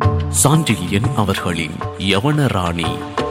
சாண்டில்யன் அவர்களின் யவனராணி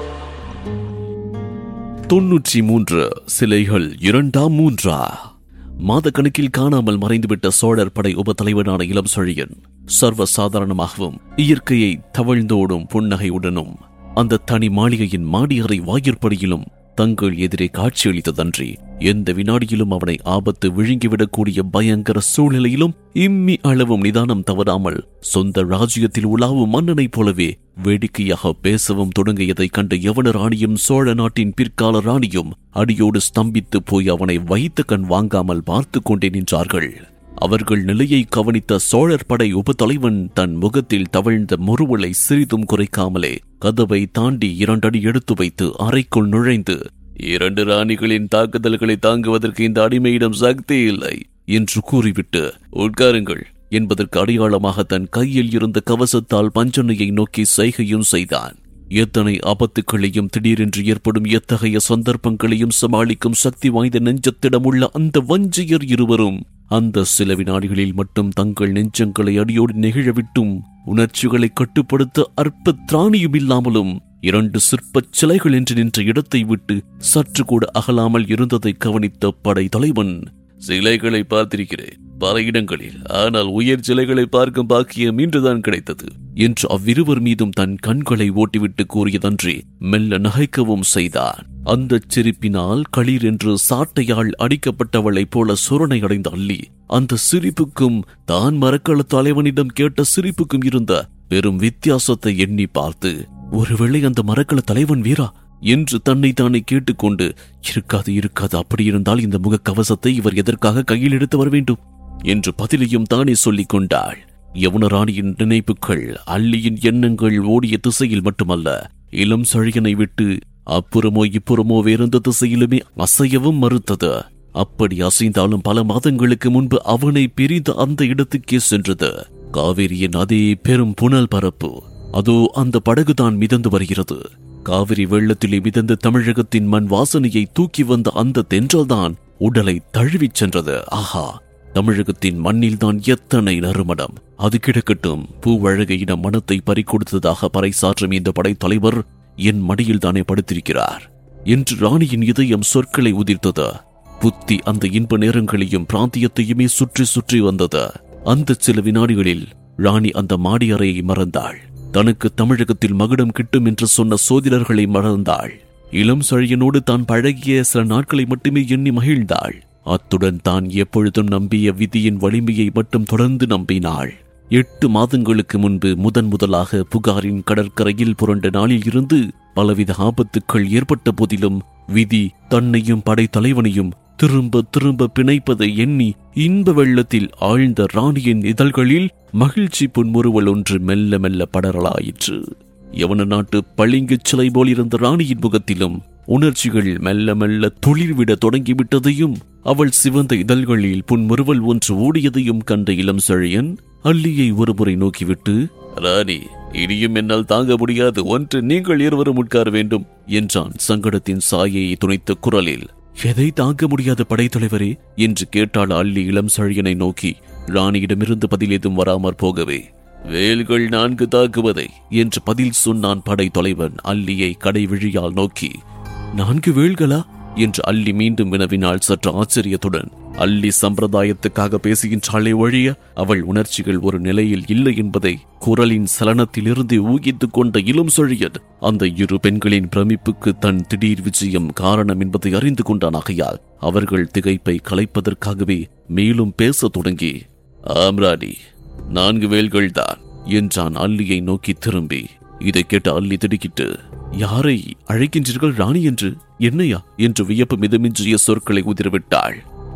தொன்னூற்றி மூன்று சிலைகள் இரண்டாம் மூன்றா மாதக்கணக்கில் காணாமல் மறைந்துவிட்ட சோழர் படை உப தலைவனான இளம் சொழியன் சர்வ சாதாரணமாகவும் இயற்கையை தவழ்ந்தோடும் புன்னகையுடனும் அந்த தனி மாளிகையின் மாடியறை வாயிற்படியிலும் தங்கள் எதிரே காட்சியளித்ததன்றி எந்த வினாடியிலும் அவனை ஆபத்து விழுங்கிவிடக்கூடிய பயங்கர சூழ்நிலையிலும் இம்மி அளவும் நிதானம் தவறாமல் சொந்த ராஜ்யத்தில் உலாவும் மன்னனைப் போலவே வேடிக்கையாக பேசவும் தொடங்கியதைக் கண்ட யவன ராணியும் சோழ நாட்டின் பிற்கால ராணியும் அடியோடு ஸ்தம்பித்து போய் அவனை வைத்த கண் வாங்காமல் பார்த்து கொண்டே நின்றார்கள் அவர்கள் நிலையை கவனித்த சோழர் படை உபத்தலைவன் தன் முகத்தில் தவழ்ந்த முறுவலை சிறிதும் குறைக்காமலே கதவை தாண்டி இரண்டடி எடுத்து வைத்து அறைக்குள் நுழைந்து இரண்டு ராணிகளின் தாக்குதல்களை தாங்குவதற்கு இந்த அடிமையிடம் சக்தி இல்லை என்று கூறிவிட்டு உட்காருங்கள் என்பதற்கு அடையாளமாக தன் கையில் இருந்த கவசத்தால் பஞ்சனையை நோக்கி செய்கையும் செய்தான் எத்தனை ஆபத்துக்களையும் திடீரென்று ஏற்படும் எத்தகைய சந்தர்ப்பங்களையும் சமாளிக்கும் சக்தி வாய்ந்த நெஞ்சத்திடமுள்ள அந்த வஞ்சியர் இருவரும் அந்த சில வினாடிகளில் மட்டும் தங்கள் நெஞ்சங்களை அடியோடு நெகிழவிட்டும் உணர்ச்சிகளை கட்டுப்படுத்த அற்ப திராணியும் இல்லாமலும் இரண்டு சிற்பச் சிலைகள் என்று நின்ற இடத்தை விட்டு சற்று கூட அகலாமல் இருந்ததை கவனித்த படை தலைவன் சிலைகளை பார்த்திருக்கிறேன் பல இடங்களில் ஆனால் உயர் சிலைகளை பார்க்கும் பாக்கியம் இன்றுதான் கிடைத்தது என்று அவ்விருவர் மீதும் தன் கண்களை ஓட்டிவிட்டு கூறியதன்றி மெல்ல நகைக்கவும் செய்தான் அந்த சிரிப்பினால் களீர் என்று சாட்டையால் அடிக்கப்பட்டவளைப் போல சுரணை அடைந்த அள்ளி அந்த சிரிப்புக்கும் தான் மரக்கள தலைவனிடம் கேட்ட சிரிப்புக்கும் இருந்த பெரும் வித்தியாசத்தை எண்ணி பார்த்து ஒருவேளை அந்த மரக்கள தலைவன் வீரா என்று தன்னை தானே கேட்டுக்கொண்டு இருக்காது இருக்காது அப்படி இருந்தால் இந்த முகக்கவசத்தை இவர் எதற்காக கையில் எடுத்து வர வேண்டும் என்று பதிலையும் தானே சொல்லிக் கொண்டாள் யமுனராணியின் நினைப்புகள் அள்ளியின் எண்ணங்கள் ஓடிய திசையில் மட்டுமல்ல இளம் சழியனை விட்டு அப்புறமோ இப்புறமோ வேறெந்த திசையிலுமே அசையவும் மறுத்தது அப்படி அசைந்தாலும் பல மாதங்களுக்கு முன்பு அவனை பிரிந்த அந்த இடத்துக்கே சென்றது காவிரியின் அதே பெரும் புனல் பரப்பு அதோ அந்த படகுதான் மிதந்து வருகிறது காவிரி வெள்ளத்திலே மிதந்த தமிழகத்தின் மண் வாசனையை தூக்கி வந்த அந்த தென்றல்தான் உடலை தழுவிச் சென்றது ஆஹா தமிழகத்தின் மண்ணில்தான் எத்தனை நறுமணம் அது கிடக்கட்டும் பூவழகையின மனத்தை பறிக்கொடுத்ததாக பறைசாற்றும் இந்த படைத்தலைவர் என் மடியில் தானே படுத்திருக்கிறார் என்று ராணியின் இதயம் சொற்களை உதிர்த்தது புத்தி அந்த இன்ப நேரங்களையும் பிராந்தியத்தையுமே சுற்றி சுற்றி வந்தது அந்த சில வினாடிகளில் ராணி அந்த மாடி அறையை மறந்தாள் தனக்கு தமிழகத்தில் மகுடம் கிட்டும் என்று சொன்ன சோதிடர்களை மறந்தாள் இளம் சழியனோடு தான் பழகிய சில நாட்களை மட்டுமே எண்ணி மகிழ்ந்தாள் அத்துடன் தான் எப்பொழுதும் நம்பிய விதியின் வலிமையை மட்டும் தொடர்ந்து நம்பினாள் எட்டு மாதங்களுக்கு முன்பு முதன் முதலாக புகாரின் கடற்கரையில் புரண்ட நாளில் இருந்து பலவித ஆபத்துக்கள் ஏற்பட்ட போதிலும் விதி தன்னையும் படைத்தலைவனையும் திரும்ப திரும்ப பிணைப்பதை எண்ணி இன்ப வெள்ளத்தில் ஆழ்ந்த ராணியின் இதழ்களில் மகிழ்ச்சி புன்முறுவல் ஒன்று மெல்ல மெல்ல படரலாயிற்று யவன நாட்டு பளிங்குச் சிலை போல் இருந்த ராணியின் முகத்திலும் உணர்ச்சிகள் மெல்ல மெல்ல துளிர்விட தொடங்கிவிட்டதையும் அவள் சிவந்த இதழ்களில் புன்முறுவல் ஒன்று ஓடியதையும் கண்ட இளம் செழியன் அள்ளியை ஒருமுறை நோக்கிவிட்டு ராணி இனியும் என்னால் தாங்க முடியாது ஒன்று நீங்கள் இருவரும் உட்கார வேண்டும் என்றான் சங்கடத்தின் சாயையை துணைத்த குரலில் எதை தாங்க முடியாத படைத்தலைவரே என்று கேட்டாள் அள்ளி இளம் சழியனை நோக்கி ராணியிடமிருந்து பதில் ஏதும் வராமற் போகவே வேல்கள் நான்கு தாக்குவதை என்று பதில் சொன்னான் படை தொலைவன் அல்லியை கடை விழியால் நோக்கி நான்கு வேல்களா என்று அள்ளி மீண்டும் வினவினாள் சற்று ஆச்சரியத்துடன் அள்ளி சம்பிரதாயத்துக்காக பேசுகின்றாளே ஒழிய அவள் உணர்ச்சிகள் ஒரு நிலையில் இல்லை என்பதை குரலின் சலனத்திலிருந்து ஊகித்துக் கொண்ட இளம் சொழியன் அந்த இரு பெண்களின் பிரமிப்புக்கு தன் திடீர் விஜயம் காரணம் என்பதை அறிந்து கொண்டான் ஆகையால் அவர்கள் திகைப்பை கலைப்பதற்காகவே மேலும் பேசத் தொடங்கி ஆம்ராணி நான்கு வேல்கள் தான் என்றான் அல்லியை நோக்கி திரும்பி இதை கேட்ட அல்லி திடுக்கிட்டு யாரை அழைக்கின்றீர்கள் ராணி என்று என்னையா என்று வியப்பு மிதமின்றிய சொற்களை உதிரவிட்டாள்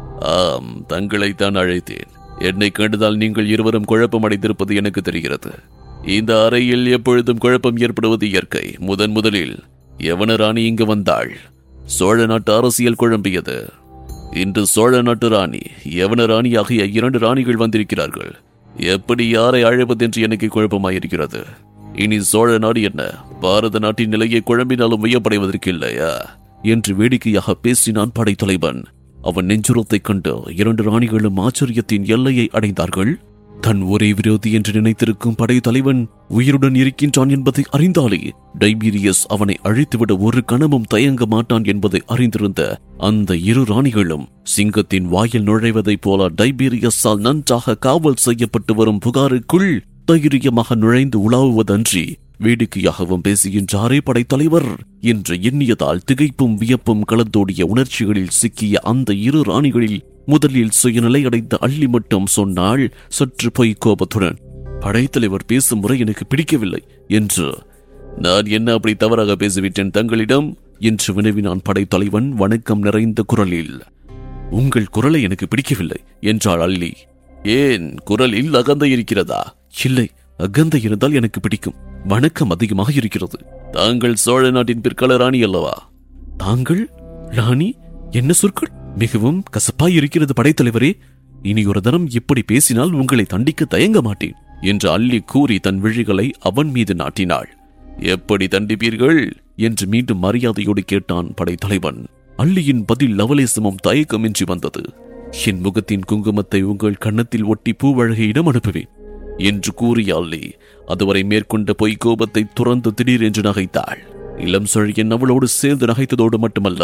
ஆம் தங்களை தான் அழைத்தேன் என்னை கண்டதால் நீங்கள் இருவரும் குழப்பம் அடைந்திருப்பது எனக்கு தெரிகிறது இந்த அறையில் எப்பொழுதும் குழப்பம் ஏற்படுவது இயற்கை முதன் முதலில் யவன ராணி இங்கு வந்தாள் சோழ நாட்டு அரசியல் குழம்பியது இன்று சோழ நாட்டு ராணி யவன ராணி ஆகிய இரண்டு ராணிகள் வந்திருக்கிறார்கள் எப்படி யாரை அழைப்பதென்று எனக்கு குழப்பமாயிருக்கிறது இனி சோழ நாடு என்ன பாரத நாட்டின் நிலையை குழம்பினாலும் வியப்படைவதற்கு இல்லையா என்று வேடிக்கையாக பேசினான் படைத்தலைவன் அவன் நெஞ்சுரத்தைக் கண்டு இரண்டு ராணிகளும் ஆச்சரியத்தின் எல்லையை அடைந்தார்கள் தன் ஒரே விரோதி என்று நினைத்திருக்கும் படைத்தலைவன் உயிருடன் இருக்கின்றான் என்பதை அறிந்தாலே டைபீரியஸ் அவனை அழித்துவிட ஒரு கணமும் தயங்க மாட்டான் என்பதை அறிந்திருந்த அந்த இரு ராணிகளும் சிங்கத்தின் வாயில் நுழைவதைப் போல டைபீரியஸால் நன்றாக காவல் செய்யப்பட்டு வரும் புகாருக்குள் தைரியமாக நுழைந்து உலாவுவதன்றி வேடிக்கையாகவும் பேசுகின்றாரே படைத்தலைவர் என்று எண்ணியதால் திகைப்பும் வியப்பும் கலந்தோடிய உணர்ச்சிகளில் சிக்கிய அந்த இரு ராணிகளில் முதலில் சுயநிலை அடைந்த அள்ளி மட்டும் சொன்னாள் சற்று பொய் கோபத்துடன் படைத்தலைவர் பேசும் முறை எனக்கு பிடிக்கவில்லை என்று நான் என்ன அப்படி தவறாக பேசிவிட்டேன் தங்களிடம் என்று வினவினான் படைத்தலைவன் வணக்கம் நிறைந்த குரலில் உங்கள் குரலை எனக்கு பிடிக்கவில்லை என்றாள் அள்ளி ஏன் குரலில் அகந்தை இருக்கிறதா இல்லை அகந்தை இருந்தால் எனக்கு பிடிக்கும் வணக்கம் அதிகமாக இருக்கிறது தாங்கள் சோழ நாட்டின் பிற்கால ராணி அல்லவா தாங்கள் ராணி என்ன சொற்கள் மிகவும் கசப்பாய் இருக்கிறது படைத்தலைவரே இனி ஒரு தரம் இப்படி பேசினால் உங்களை தண்டிக்க தயங்க மாட்டேன் என்று அள்ளி கூறி தன் விழிகளை அவன் மீது நாட்டினாள் எப்படி தண்டிப்பீர்கள் என்று மீண்டும் மரியாதையோடு கேட்டான் படைத்தலைவன் அள்ளியின் பதில் லவலேசமும் தயக்கமின்றி வந்தது என் முகத்தின் குங்குமத்தை உங்கள் கன்னத்தில் ஒட்டி பூவழகையிடம் அனுப்புவேன் என்று கூறிய அள்ளி அதுவரை மேற்கொண்ட பொய் கோபத்தை துறந்து திடீரென்று நகைத்தாள் இளம் சொழியன் அவளோடு சேர்ந்து நகைத்ததோடு மட்டுமல்ல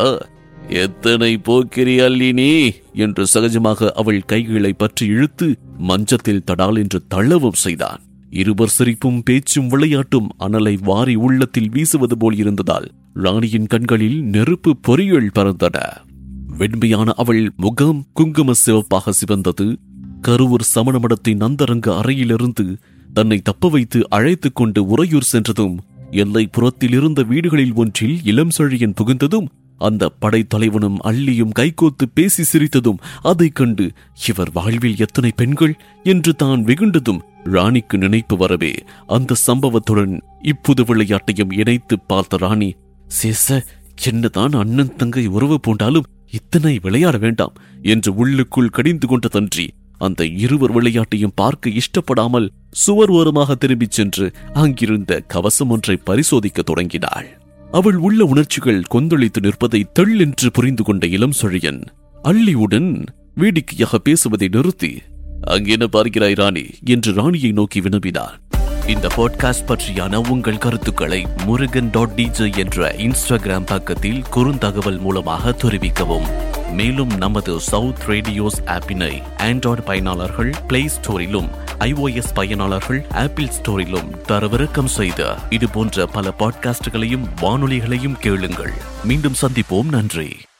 எத்தனை போக்கிரி அள்ளி நீ என்று சகஜமாக அவள் கைகளை பற்றி இழுத்து மஞ்சத்தில் தடால் என்று தள்ளவும் செய்தான் இருவர் சிரிப்பும் பேச்சும் விளையாட்டும் அனலை வாரி உள்ளத்தில் வீசுவது போல் இருந்ததால் ராணியின் கண்களில் நெருப்பு பொறிகள் பறந்தன வெண்மையான அவள் முகம் குங்கும சிவப்பாக சிவந்தது கருவூர் சமணமடத்தின் அந்தரங்க அறையிலிருந்து தன்னை தப்ப வைத்து அழைத்துக் கொண்டு உறையூர் சென்றதும் எல்லை புறத்தில் இருந்த வீடுகளில் ஒன்றில் இளம் செழியன் புகுந்ததும் அந்த படைத்தலைவனும் அள்ளியும் கைகோத்து பேசி சிரித்ததும் அதைக் கண்டு இவர் வாழ்வில் எத்தனை பெண்கள் என்று தான் வெகுண்டதும் ராணிக்கு நினைப்பு வரவே அந்த சம்பவத்துடன் இப்புது விளையாட்டையும் இணைத்து பார்த்த ராணி சேச என்னதான் அண்ணன் தங்கை உறவு பூண்டாலும் இத்தனை விளையாட வேண்டாம் என்று உள்ளுக்குள் கடிந்து கொண்டதன்றி அந்த இருவர் விளையாட்டையும் பார்க்க இஷ்டப்படாமல் சுவர் ஓரமாக திரும்பிச் சென்று அங்கிருந்த கவசம் ஒன்றை பரிசோதிக்க தொடங்கினாள் அவள் உள்ள உணர்ச்சிகள் கொந்தளித்து நிற்பதை தெள்ளென்று புரிந்து கொண்ட இளம் சொழியன் அள்ளியுடன் வேடிக்கையாக பேசுவதை நிறுத்தி அங்கென்ன பார்க்கிறாய் ராணி என்று ராணியை நோக்கி வினவினார் இந்த பாட்காஸ்ட் பற்றியான உங்கள் கருத்துக்களை முருகன் டாட் டிஜே என்ற இன்ஸ்டாகிராம் பக்கத்தில் குறுந்தகவல் மூலமாக தெரிவிக்கவும் மேலும் நமது சவுத் ரேடியோஸ் ஆப்பினை ஆண்ட்ராய்டு பயனாளர்கள் பிளே ஸ்டோரிலும் ஐஓஎஸ் பயனாளர்கள் ஆப்பிள் ஸ்டோரிலும் தரவிறக்கம் செய்த இது போன்ற பல பாட்காஸ்டுகளையும் வானொலிகளையும் கேளுங்கள் மீண்டும் சந்திப்போம் நன்றி